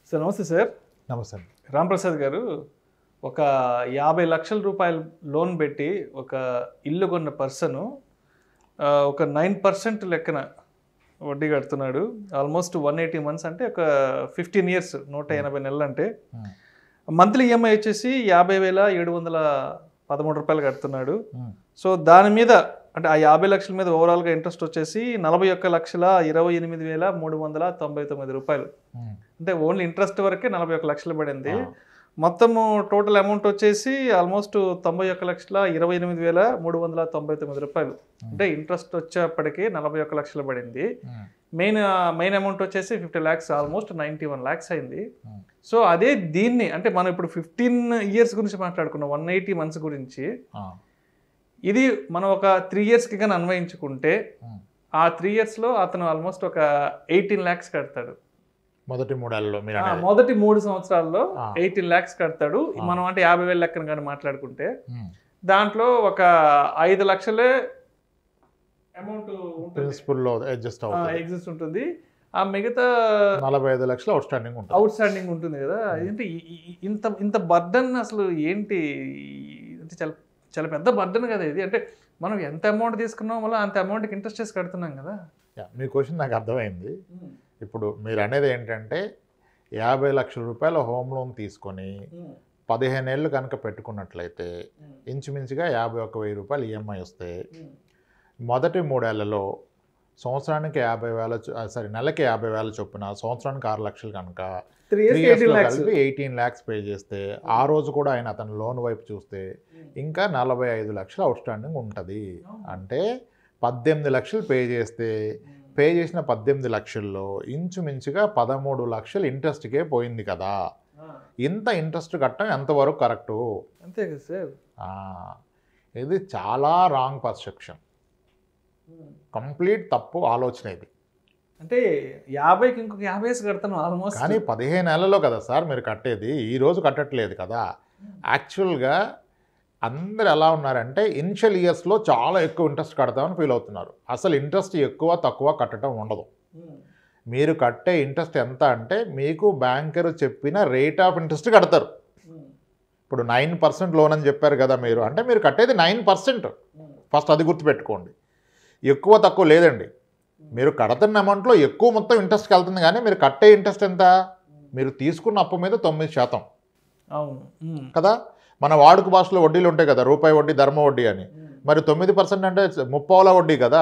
Sir నమస్తే sir నమస్తే అండి రాంప్రసాద్ గారు ఒక యాభై లక్షల రూపాయలు లోన్ పెట్టి ఒక ఇల్లు కొన్న పర్సను ఒక నైన్ పర్సెంట్ లెక్కన వడ్డీ కడుతున్నాడు ఆల్మోస్ట్ వన్ ఎయిటీ మంత్స్ అంటే ఒక ఫిఫ్టీన్ ఇయర్స్ నూట ఎనభై నెలలు అంటే Hmm. మంత్లీ ఈఎంఐ వచ్చేసి యాభై వేల ఏడు వందల పదమూడు రూపాయలు కడుతున్నాడు Hmm. సో దాని మీద అంటే ఆ యాభై లక్షల మీద ఓవరాల్గా ఇంట్రెస్ట్ వచ్చేసి నలభై ఒక్క లక్షల ఇరవై ఎనిమిది వేల మూడు వందల తొంభై తొమ్మిది రూపాయలు Hmm. అంటే ఓన్లీ ఇంట్రెస్ట్ వరకే నలభై ఒక్క లక్షలు పడింది ఆ. మొత్తము టోటల్ అమౌంట్ వచ్చేసి ఆల్మోస్ట్ తొంభై ఒక్క లక్షల ఇరవై ఎనిమిది వేల మూడు వందల తొంభై తొమ్మిది రూపాయలు అంటే ఇంట్రెస్ట్ వచ్చేప్పటికి నలభై ఒక్క లక్షలు పడింది Hmm. మెయిన్ మెయిన్ అమౌంట్ వచ్చేసి fifty lakhs almost ninety one lakhs అయింది Hmm. సో అదే దీన్ని అంటే మనం ఇప్పుడు ఫిఫ్టీన్ ఇయర్స్ గురించి మాట్లాడుకున్నాం వన్ ఎయిటీ మంత్స్ గురించి ఆ. ఇది మనం ఒక త్రీ ఇయర్స్కి కానీ అన్వయించుకుంటే Hmm. ఆ త్రీ ఇయర్స్లో అతను ఆల్మోస్ట్ ఒక ఎయిటీన్ ల్యాక్స్ కడతాడు మొదటి మూడేళ్లలో మీరు ఆ, అనేది మొదటి మూడు సంవత్సరాల్లో ఆ. ఎయిటీన్ ల్యాక్స్ కడతాడు మనం అంటే యాభై వేల లెక్కన కానీ మాట్లాడుకుంటే Hmm. దాంట్లో ఒక ఐదు లక్షలే అమౌంట్ ఉంటుంది ప్రిన్సిపల్లో అడ్జస్ట్ అవుతుంది ఎగ్జిస్ట్ ఉంటుంది ఆ మిగతా నలభై ఐదు లక్షలు అవుట్ స్టాండింగ్ ఉంటుంది అవుట్ స్టాండింగ్ ఉంటుంది కదా అంటే ఈ- ఈ- ఇంత ఇంత బర్డన్ అసలు ఏంటి అంటే చాలా చాలా పెద్ద బర్డన్ కదా ఇది అంటే మనం ఎంత అమౌంట్ తీసుకున్నాం మళ్ళీ అంత అమౌంట్కి ఇంట్రెస్ట్ చేసి కడుతున్నాం కదా Yeah, మీ క్వశ్చన్ నాకు అర్థమైంది ఇప్పుడు మీరు అనేది ఏంటంటే యాభై లక్షల రూపాయల హోమ్ లోన్ తీసుకొని పదిహేను ఏళ్ళు కనుక పెట్టుకున్నట్లయితే ఇంచుమించుగా యాభై ఒక్క వెయ్యి రూపాయలు ఈఎంఐ వస్తే మొదటి మూడేళ్లలో సంవత్సరానికి యాభై వేల సారీ నెలకి యాభై వేల చొప్పున సంవత్సరానికి ఆరు లక్షలు కనుక త్రీ త్రీ ఇయర్స్ ఎయిటీన్ ఇయర్స్లో ల్యాక్స్ కలిపి ఎయిటీన్ ల్యాక్స్ పే చేస్తే ఆ రోజు కూడా ఆయన అతను లోన్ వైపు చూస్తే ఇంకా నలభై ఐదు లక్షలు అవుట్ స్టాండింగ్ ఉంటుంది అంటే పద్దెనిమిది లక్షలు పే చేస్తే పే చేసిన పద్దెనిమిది లక్షల్లో ఇంచుమించుగా పదమూడు లక్షలు ఇంట్రెస్ట్కే పోయింది కదా ఇంత ఇంట్రెస్ట్ కట్టడం ఎంతవరకు కరెక్టు అంతే కదా సార్ ఆ, ఇది చాలా రాంగ్ పర్సెప్షన్ కంప్లీట్ తప్పు ఆలోచన ఇది అంటే యాభైకి ఇంకొక యాభై వేసి కడతాను ఆల్మోస్ట్ కానీ పదిహేను నెలల్లో కదా సార్ మీరు కట్టేది ఈ రోజు కట్టట్లేదు కదా యాక్చువల్గా అందరు ఎలా ఉన్నారంటే ఇనిషియల్ ఇయర్స్లో చాలా ఎక్కువ ఇంట్రెస్ట్ కడతామని ఫీల్ అవుతున్నారు అసలు ఇంట్రెస్ట్ ఎక్కువ తక్కువ కట్టడం ఉండదు మీరు కట్టే ఇంట్రెస్ట్ ఎంత అంటే మీకు బ్యాంకర్ చెప్పిన రేట్ ఆఫ్ ఇంట్రెస్ట్ కడతారు ఇప్పుడు నైన్ పర్సెంట్ లోన్ అని చెప్పారు కదా మీరు అంటే మీరు కట్టేది నైన్ పర్సెంట్ ఫస్ట్ అది గుర్తుపెట్టుకోండి ఎక్కువ తక్కువ లేదండి మీరు కడుతున్న అమౌంట్లో ఎక్కువ మొత్తం ఇంట్రెస్ట్కి వెళ్తుంది కానీ మీరు కట్టే ఇంట్రెస్ట్ ఎంత మీరు తీసుకున్న అప్పు మీద తొమ్మిది శాతం అవును ఉమ్. కదా మన వాడుక భాషలో వడ్డీలు ఉంటాయి కదా రూపాయి వడ్డీ ధర్మ వడ్డీ అని మరి తొమ్మిది పర్సెంట్ అంటే ముప్పావుల వడ్డీ కదా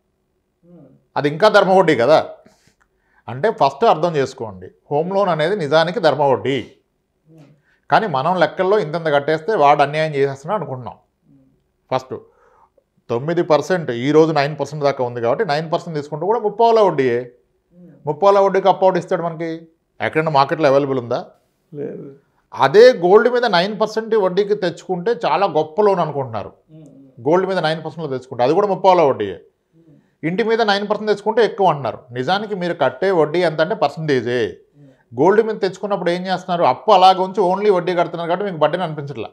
అది ఇంకా ధర్మ వడ్డీ కదా అంటే ఫస్ట్ అర్థం చేసుకోండి హోమ్ లోన్ అనేది నిజానికి ధర్మ వడ్డీ కానీ మనం లెక్కల్లో ఇంతంత కట్టేస్తే వాడు అన్యాయం చేసేస్తున్నాడు అనుకుంటున్నాం ఫస్ట్ తొమ్మిది పర్సెంట్ ఈ రోజు నైన్ పర్సెంట్ దాకా ఉంది కాబట్టి నైన్ పర్సెంట్ తీసుకుంటే కూడా ముప్పావుల వడ్డీయే ముప్పావుల వడ్డీకి అప్పౌట్ ఇస్తాడు మనకి ఎక్కడైనా మార్కెట్లో అవైలబుల్ ఉందా లేదు అదే గోల్డ్ మీద నైన్ పర్సెంట్ వడ్డీకి తెచ్చుకుంటే చాలా గొప్ప లోన్ అనుకుంటున్నారు గోల్డ్ మీద నైన్ పర్సెంట్లో తెచ్చుకుంటే అది కూడా ముప్పావుల వడ్డీయే ఇంటి మీద నైన్ పర్సెంట్ తెచ్చుకుంటే ఎక్కువ అంటున్నారు నిజానికి మీరు కట్టే వడ్డీ ఎంత అంటే పర్సంటేజే గోల్డ్ మీద తెచ్చుకున్నప్పుడు ఏం చేస్తున్నారు అప్పు అలాగ ఉంచి ఓన్లీ వడ్డీ కడుతున్నారు కాబట్టి మీకు బడ్డీని అనిపించట్లా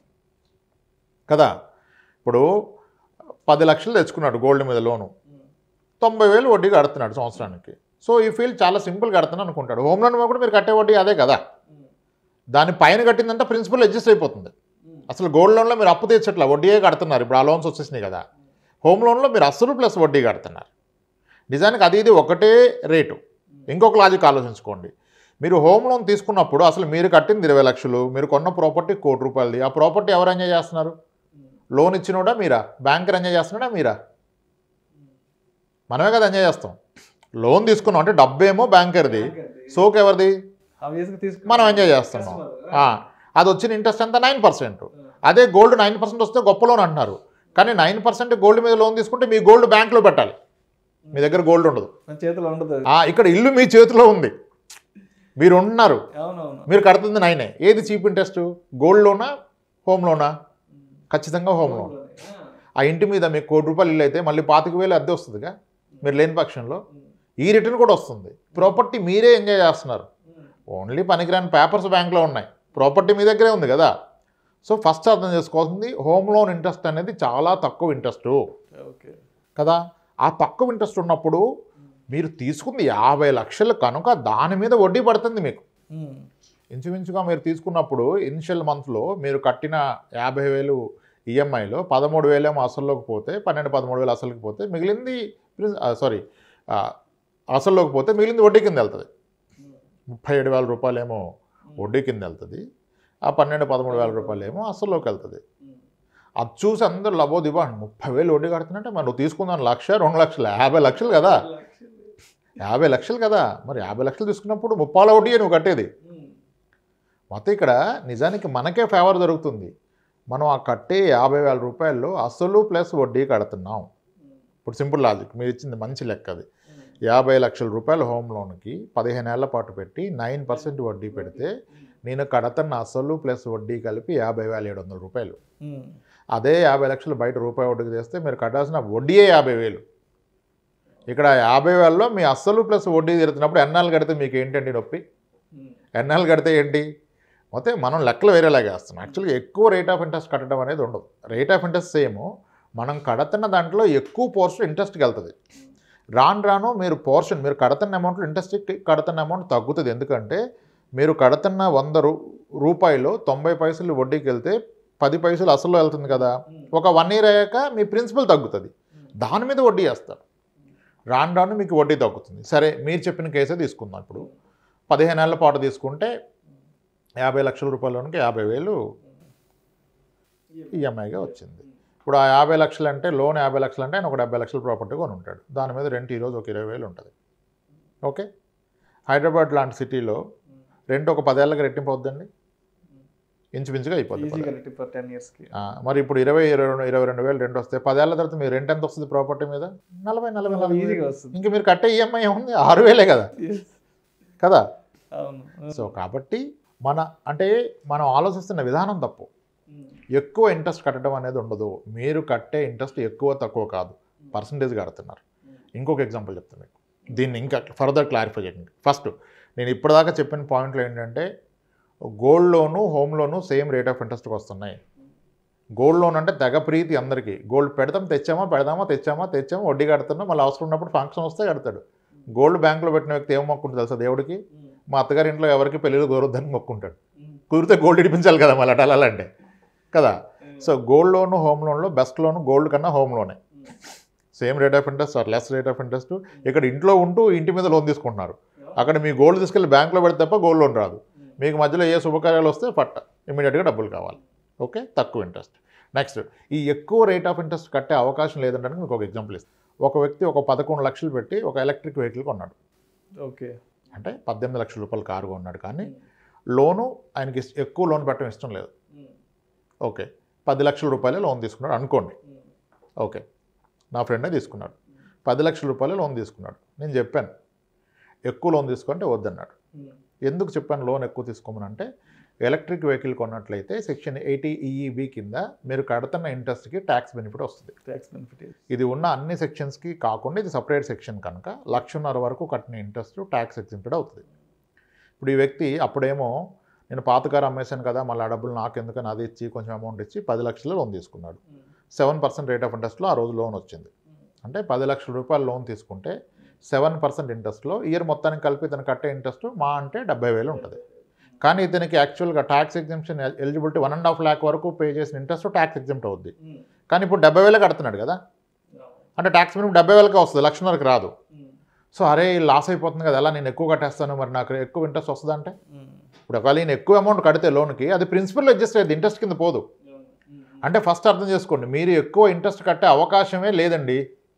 కదా ఇప్పుడు పది లక్షలు తెచ్చుకున్నాడు గోల్డ్ మీద లోను తొంభై వేలు వడ్డీ కడుతున్నాడు సంవత్సరానికి సో ఈ ఫీల్ చాలా సింపుల్ కడుతున్నాను అనుకుంటాడు హోమ్ లోన్ మీద కూడా మీరు కట్టే వడ్డీ అదే కదా దాని పైన కట్టిందంటే ప్రిన్సిపల్ అడ్జస్ట్ అయిపోతుంది అసలు గోల్డ్ లోన్లో మీరు అప్పు తీర్చట్లా వడ్డీయే కడుతున్నారు ఇప్పుడు ఆ లోన్స్ వచ్చేసినాయి కదా హోమ్ లోన్లో మీరు అస్సలు ప్లస్ వడ్డీ కడుతున్నారు నిజానికి అది ఇది ఒకటే రేటు ఇంకొక లాజిక్ ఆలోచించుకోండి మీరు హోమ్ లోన్ తీసుకున్నప్పుడు అసలు మీరు కట్టింది ఇరవై లక్షలు మీరు కొన్న ప్రాపర్టీ కోటి రూపాయలది ఆ ప్రాపర్టీ ఎవరు ఎంజాయ్ చేస్తున్నారు లోన్ ఇచ్చినోడా మీరా బ్యాంకర్ ఎంజాయ్ చేస్తున్నాడా మీరా మనమే కదా ఎంజాయ్ చేస్తాం లోన్ తీసుకున్నాం అంటే డబ్బేమో బ్యాంకర్ది సోక్ ఎవరిది Obviously తీసుకు- మనం ఎంజాయ్ చేస్తున్నాం ఆ, అది వచ్చిన ఇంట్రెస్ట్ ఎంత నైన్ పర్సెంట్ అదే గోల్డ్ నైన్ పర్సెంట్ వస్తే గొప్ప లోన్ అంటున్నారు కానీ నైన్ పర్సెంట్ గోల్డ్ మీద లోన్ తీసుకుంటే మీ గోల్డ్ బ్యాంక్లో పెట్టాలి మీ దగ్గర గోల్డ్ ఉండదు మన చేతిలో ఉండదు ఆ, ఇక్కడ ఇల్లు మీ చేతిలో ఉంది మీరు ఉన్నారు అవునవును మీరు కడుతుంది నైనే ఏది చీప్ ఇంట్రెస్ట్ గోల్డ్ లోనా హోమ్ లోనా ఖచ్చితంగా హోమ్ లోన్ ఆ ఇంటి మీద మీకు కోటి రూపాయలు ఇల్లు అయితే మళ్ళీ పాతిక వేలు అద్దె వస్తుందిగా మీరు లేని పక్షంలో ఈ రిటర్న్ కూడా వస్తుంది ప్రాపర్టీ మీరే ఎంజాయ్ చేస్తున్నారు ఓన్లీ పనికిరాని పేపర్స్ బ్యాంక్లో ఉన్నాయి ప్రాపర్టీ మీ దగ్గరే ఉంది కదా సో ఫస్ట్ అర్థం చేసుకోవాల్సింది హోమ్ లోన్ ఇంట్రెస్ట్ అనేది చాలా తక్కువ ఇంట్రెస్ట్ ఓకే కదా ఆ తక్కువ ఇంట్రెస్ట్ ఉన్నప్పుడు మీరు తీసుకుంది యాభై లక్షలు కనుక దాని మీద వడ్డీ పడుతుంది మీకు ఉమ్. ఇంచుమించుగా మీరు తీసుకున్నప్పుడు ఇనిషియల్ మంత్లో మీరు కట్టిన యాభై వేలు ఈఎంఐలో పదమూడు వేలేమో అసల్లోకి పోతే పన్నెండు పదమూడు వేలు అసలుకి పోతే మిగిలింది సారీ అసల్లోకి పోతే మిగిలింది వడ్డీ కింద వెళ్తుంది ముప్పై ఏడు వేల రూపాయలేమో వడ్డీ కింద వెళ్తుంది ఆ పన్నెండు పదమూడు వేల రూపాయలు ఏమో అసల్లోకి వెళ్తుంది అది చూసి అందరూ లబో దిబా ముప్పై వేలు వడ్డీ కడుతున్నట్టే మరి నువ్వు తీసుకుందాను లక్ష రెండు లక్షలు యాభై లక్షలు కదా యాభై లక్షలు కదా మరి యాభై లక్షలు తీసుకున్నప్పుడు ముప్పాల వడ్డీ నువ్వు కట్టేది మొత్తం ఇక్కడ నిజానికి మనకే ఫేవర్ దొరుకుతుంది మనం ఆ కట్టే యాభై వేల రూపాయల్లో అసలు ప్లస్ వడ్డీ కడుతున్నాం ఇప్పుడు సింపుల్ లాజిక్ మీరు ఇచ్చింది మంచి లెక్క అది యాభై లక్షల రూపాయల హోమ్ లోన్కి పదిహేను ఏళ్ల పాటు పెట్టి నైన్ పర్సెంట్ వడ్డీ పెడితే నేను కడతన్న అసలు ప్లస్ వడ్డీ కలిపి యాభై వేల ఏడు వందల రూపాయలు ఉమ్. అదే యాభై లక్షలు బయట రూపాయి వడ్డీకి తెస్తే మీరు కట్టాల్సిన వడ్డీయే యాభై వేలు ఇక్కడ యాభై వేలలో మీ అస్సలు ప్లస్ వడ్డీ తీరుతున్నప్పుడు ఎన్నాళ్ళు కడితే మీకు ఏంటండి నొప్పి ఉమ్. ఎన్నాళ్ళు కడితే ఏంటి మొత్తం మనం లెక్కలు వేరేలాగా వేస్తున్నాం యాక్చువల్గా ఎక్కువ రేట్ ఆఫ్ ఇంట్రెస్ట్ కట్టడం అనేది ఉండదు రేట్ ఆఫ్ ఇంట్రెస్ట్ సేమ్ మనం కడుతున్న దాంట్లో ఎక్కువ పోర్షన్ ఇంట్రెస్ట్కి వెళ్తుంది రాను రాను మీరు పోర్షన్ మీరు కడుతున్న అమౌంట్లో ఇంట్రెస్ట్ కడుతున్న అమౌంట్ తగ్గుతుంది ఎందుకంటే మీరు కడుతున్న వంద రూ రూపాయలు తొంభై పైసలు వడ్డీకి వెళ్తే పది పైసలు అసలు వెళ్తుంది కదా ఒక వన్ ఇయర్ అయ్యాక మీ ప్రిన్సిపల్ తగ్గుతుంది దాని మీద వడ్డీ వేస్తారు రాను రాను మీకు వడ్డీ తగ్గుతుంది సరే మీరు చెప్పిన కేసే తీసుకుందాం ఇప్పుడు పదిహేను ఏళ్ల పాటు తీసుకుంటే యాభై లక్షల రూపాయలకి యాభై వేలు ఈఎంఐగా వచ్చింది ఇప్పుడు ఆ యాభై లక్షలు అంటే లోన్ యాభై లక్షలు అంటే ఆయన ఒక డెబ్బై లక్షల ప్రాపర్టీ కొని ఉంటాడు దాని మీద రెంట్ ఈరోజు ఒక ఇరవై వేలు ఉంటుంది ఓకే హైదరాబాద్ లాంటి సిటీలో రెంట్ ఒక పదేళ్ళకి రెట్టింపు అవుద్దండి ఇంచుమించుగా అయిపోద్ది ఈజీగా రెట్టి ఫర్ టెన్ ఇయర్స్కి ఆ, మరి ఇప్పుడు ఇరవై ఇరవై రెండు ఇరవై రెండు వేలు రెంట్ వస్తే పదేళ్ల తర్వాత మీ రెంట్ ఎంత వస్తుంది ప్రాపర్టీ మీద నలభై నలభై నలభై ఈజీగా వేలు. వస్తుంది ఇంక మీరు కట్టే ఈఎంఐ ఏముంది ఆరు వేలే కదా కదా అవును సో కాబట్టి మన అంటే మనం ఆలోచిస్తున్న విధానం తప్పు ఉమ్. ఎక్కువ ఇంట్రెస్ట్ కట్టడం అనేది ఉండదు మీరు కట్టే ఇంట్రెస్ట్ ఎక్కువ తక్కువ కాదు పర్సంటేజ్ కడుతున్నారు ఇంకొక ఎగ్జాంపుల్ చెప్తాను మీకు దీన్ని ఇంకా ఫర్దర్ క్లారిఫై చేయండి ఫస్ట్ నేను ఇప్పటిదాకా చెప్పిన పాయింట్లు ఏంటంటే gold loan home loan same rate of ఇంట్రెస్ట్కి వస్తున్నాయి గోల్డ్ లోన్ అంటే తెగ ప్రీతి అందరికీ గోల్డ్ పెడతాం తెచ్చామా పెడదామా తెచ్చామా తెచ్చామా వడ్డీ కడుతున్నాం మళ్ళీ అవసరం ఉన్నప్పుడు ఫంక్షన్ వస్తే కడతాడు గోల్డ్ బ్యాంకులో పెట్టిన వ్యక్తి ఏం మొక్కుంటుంది తెలుసా దేవుడికి మా అత్తగారి ఇంట్లో ఎవరికి పెళ్ళిళ్ళు కుదరొద్దని మొక్కుంటాడు కుదిరితే గోల్డ్ ఇడిపించాలి కదా మళ్ళీ అటు వెళ్ళాలంటే కదా సో గోల్డ్ లోన్ హోమ్ లోన్లో బెస్ట్ లోన్ గోల్డ్ కన్నా హోమ్ లోనే same rate of interest or less rate of interest ఇక్కడ ఇంట్లో ఉంటూ ఇంటి మీద లోన్ తీసుకుంటున్నారు అక్కడ మీ గోల్డ్ తీసుకెళ్ళి బ్యాంక్లో పెడితే తప్ప గోల్డ్ లోన్ రాదు మీకు మధ్యలో ఏ శుభకార్యాలు వస్తే పట్ట ఇమీడియట్గా డబ్బులు కావాలి ఓకే తక్కువ ఇంట్రెస్ట్ నెక్స్ట్ ఈ ఎక్కువ రేట్ ఆఫ్ ఇంట్రెస్ట్ కట్టే అవకాశం లేదంటే మీకు ఒక ఎగ్జాంపుల్ ఇస్తాను ఒక వ్యక్తి ఒక పదకొండు లక్షలు పెట్టి ఒక ఎలక్ట్రిక్ వెహికల్ కొన్నాడు ఓకే అంటే పద్దెనిమిది లక్షల రూపాయల కారు కొన్నాడు కానీ లోను ఆయనకి ఇస్- ఎక్కువ లోన్ పెట్టడం ఇష్టం లేదు ఓకే పది లక్షల రూపాయలే లోన్ తీసుకున్నాడు అనుకోండి ఓకే నా ఫ్రెండే తీసుకున్నాడు పది లక్షల రూపాయలు లోన్ తీసుకున్నాడు నేను చెప్పాను ఎక్కువ లోన్ తీసుకుంటే వద్దన్నాడు ఎందుకు చెప్పాను లోన్ ఎక్కువ తీసుకోమని అంటే ఎలక్ట్రిక్ వెహికల్ కొన్నట్లయితే సెక్షన్ ఎయిటీ ఈఈబి కింద మీరు కడుతున్న ఇంట్రెస్ట్కి ట్యాక్స్ బెనిఫిట్ వస్తుంది ట్యాక్స్ బెనిఫిట్ ఇది ఉన్న అన్ని సెక్షన్స్కి కాకుండా ఇది సపరేట్ సెక్షన్ కనుక లక్షన్నర వరకు కట్టిన ఇంట్రెస్ట్ ట్యాక్స్ ఎగ్జింప్టెడ్ అవుతుంది ఇప్పుడు ఈ వ్యక్తి అప్పుడేమో నేను పాత కారు అమ్మేశాను కదా మళ్ళీ ఆ డబ్బులు నాకు ఎందుకని అది ఇచ్చి కొంచెం అమౌంట్ ఇచ్చి పది లక్షలు లోన్ తీసుకున్నాడు సెవెన్ పర్సెంట్ రేట్ ఆఫ్ ఇంట్రెస్ట్లో ఆ రోజు లోన్ వచ్చింది అంటే పది లక్షల రూపాయలు లోన్ తీసుకుంటే సెవెన్ పర్సెంట్ ఇంట్రెస్ట్లో ఇయర్ మొత్తానికి కలిపి ఇతను కట్టే ఇంట్రెస్ట్ మా అంటే డెబ్బై వేలు ఉంటుంది కానీ ఇతనికి యాక్చువల్గా tax exemption eligibility one and half lakh వరకు పే చేసిన ఇంట్రెస్ట్ ట్యాక్స్ ఎగ్జింప్ట్ అవుద్ది కానీ ఇప్పుడు డెబ్బై వేలే కడుతున్నాడు కదా అంటే ట్యాక్స్ మినిమం డెబ్బై వేలకే వస్తుంది లక్షన్నరకు రాదు సో అరే లాస్ అయిపోతుంది కదా ఎలా నేను ఎక్కువ కట్టేస్తాను మరి నాకు ఎక్కువ ఇంట్రెస్ట్ వస్తుందా అంటే ఇప్పుడు ఒకవేళ నేను ఎక్కువ అమౌంట్ కడితే లోన్కి అది ప్రిన్సిపల్ అడ్జస్ట్ అయ్యేది ఇంట్రెస్ట్ కింద పోదు అంటే ఫస్ట్ అర్థం చేసుకోండి మీరు ఎక్కువ ఇంట్రెస్ట్ కట్టే అవకాశమే లేదండి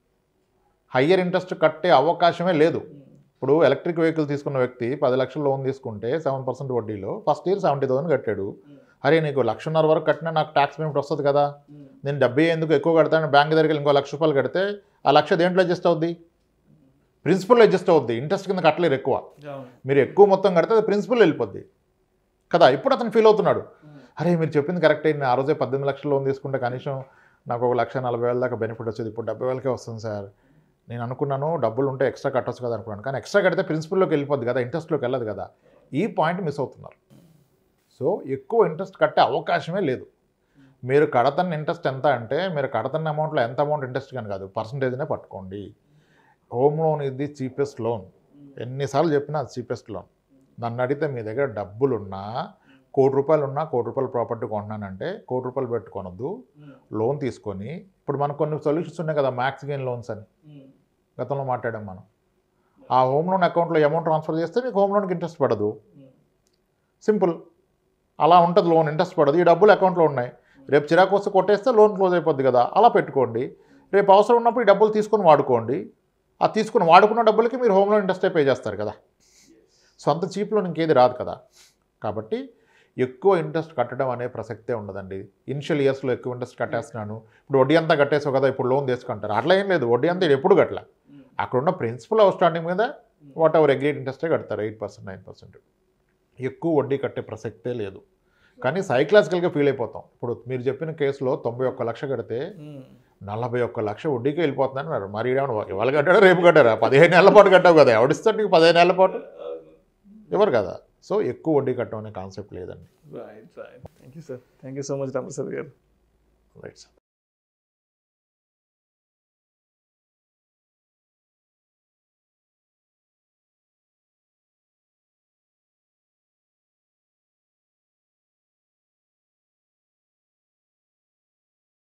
హయ్యర్ ఇంట్రెస్ట్ కట్టే అవకాశమే లేదు ఇప్పుడు ఎలక్ట్రిక్ వెహికల్ తీసుకున్న వ్యక్తి పది లక్షల లోన్ తీసుకుంటే సెవెన్ పర్సెంట్ వడ్డీలో ఫస్ట్ ఇయర్ సెవెంటీ థౌసండ్ కట్టాడు అరే నీకు లక్షన్నర వరకు కట్టినా నాకు ట్యాక్స్ బెనిఫిట్ వస్తుంది కదా నేను డెబ్బై ఎందుకు ఎక్కువ కడతాను బ్యాంక్ దగ్గరికి వెళ్ళి ఇంకో లక్ష రూపాయలు కడితే ఆ లక్ష దేంట్లో అడ్జస్ట్ అవుద్ది ప్రిన్సిపల్ అడ్జస్ట్ అవుద్ది ఇంట్రెస్ట్ కింద కట్టలేరు ఎక్కువ మీరు ఎక్కువ మొత్తం కడితే అది ప్రిన్సిపల్ వెళ్ళిపోద్ది కదా ఇప్పుడు అతను ఫీల్ అవుతున్నాడు అరే మీరు చెప్పింది కరెక్టే నేను ఆ రోజే పద్దెనిమిది లక్షల లోన్ తీసుకుంటే కనీసం నాకు ఒక లక్ష నలభై వేల దాకా బెనిఫిట్ వచ్చేది ఇప్పుడు డెబ్బై వేలకే వస్తుంది సార్ నేను అనుకున్నాను డబ్బులు ఉంటే ఎక్స్ట్రా కట్టొచ్చు కదా అనుకున్నాను కానీ ఎక్స్ట్రా కడితే ప్రిన్సిపల్లోకి వెళ్ళిపోద్ది కదా ఇంట్రెస్ట్లోకి వెళ్ళదు కదా ఈ పాయింట్ మిస్ అవుతున్నారు సో ఎక్కువ ఇంట్రెస్ట్ కట్టే అవకాశమే లేదు మీరు కడతన్న ఇంట్రెస్ట్ ఎంత అంటే మీరు కడతన్న అమౌంట్లో ఎంత అమౌంట్ ఇంట్రెస్ట్ కానీ కాదు పర్సంటేజ్నే పట్టుకోండి హోమ్ లోన్ ఇది చీపెస్ట్ లోన్ ఎన్నిసార్లు చెప్పినా అది చీపెస్ట్ లోన్ నన్ను అడిగితే మీ దగ్గర డబ్బులు ఉన్నా కోటి రూపాయలు ఉన్నా కోటి రూపాయల ప్రాపర్టీ కొన్నానంటే కోటి రూపాయలు పెట్టుకొనొద్దు లోన్ తీసుకొని ఇప్పుడు మనకు కొన్ని సొల్యూషన్స్ ఉన్నాయి కదా మ్యాక్స్ గెయిన్ లోన్స్ అని గతంలో మాట్లాడాం మనం ఆ హోమ్ లోన్ అకౌంట్లో అమౌంట్ ట్రాన్స్ఫర్ చేస్తే మీకు హోమ్ లోన్కి ఇంట్రెస్ట్ పడదు సింపుల్ అలా ఉంటుంది లోన్ ఇంట్రెస్ట్ పడదు ఈ డబ్బులు అకౌంట్లో ఉన్నాయి రేపు చిరాకు వస్తే కొట్టేస్తే లోన్ క్లోజ్ అయిపోద్ది కదా అలా పెట్టుకోండి రేపు అవసరం ఉన్నప్పుడు ఈ డబ్బులు తీసుకొని వాడుకోండి ఆ తీసుకుని వాడుకున్న డబ్బులకి మీరు హోమ్ లోన్ ఇంట్రెస్టే పే చేస్తారు కదా సొంత చీప్ లోన్ ఇంకేది రాదు కదా కాబట్టి ఎక్కువ ఇంట్రెస్ట్ కట్టడం అనే ప్రసక్తే ఉండదండి ఇనిషియల్ ఇయర్స్లో ఎక్కువ ఇంట్రెస్ట్ కట్టేస్తున్నాను ఇప్పుడు వడ్డీ అంతా కట్టేసావు కదా ఇప్పుడు లోన్ తీసుకుంటారు అట్లా ఏం లేదు వడ్డీ అంతా ఎప్పుడు కట్టలే అక్కడ ఉన్న ప్రిన్సిపల్ అవుట్ స్టాండింగ్ మీద వాట్ ఎవర్ అగ్రీడ్ ఇంట్రెస్టే కడతారు ఎయిట్ పర్సెంట్ నైన్ పర్సెంట్ ఎక్కువ వడ్డీ కట్టే ప్రసక్తే లేదు కానీ సైకలాజికల్గా ఫీల్ అయిపోతాం ఇప్పుడు మీరు చెప్పిన కేసులో తొంభై ఒక్క లక్ష కడితే నలభై ఒక్క లక్ష వడ్డీకి వెళ్ళిపోతుందని అన్నారు మరి ఏమన్నా ఇవాళ కట్టాడా రేపు కట్టారా పదిహేను నెలల పాటు కట్టావు కదా ఎవడిస్తాడు నీకు పదిహేను నెలల పాటు ఎవరు కదా సో ఎక్కువ వడ్డీ కట్టడం అనే కాన్సెప్ట్ లేదండి right right thank you sir thank you so much Ramaprasad garu right sir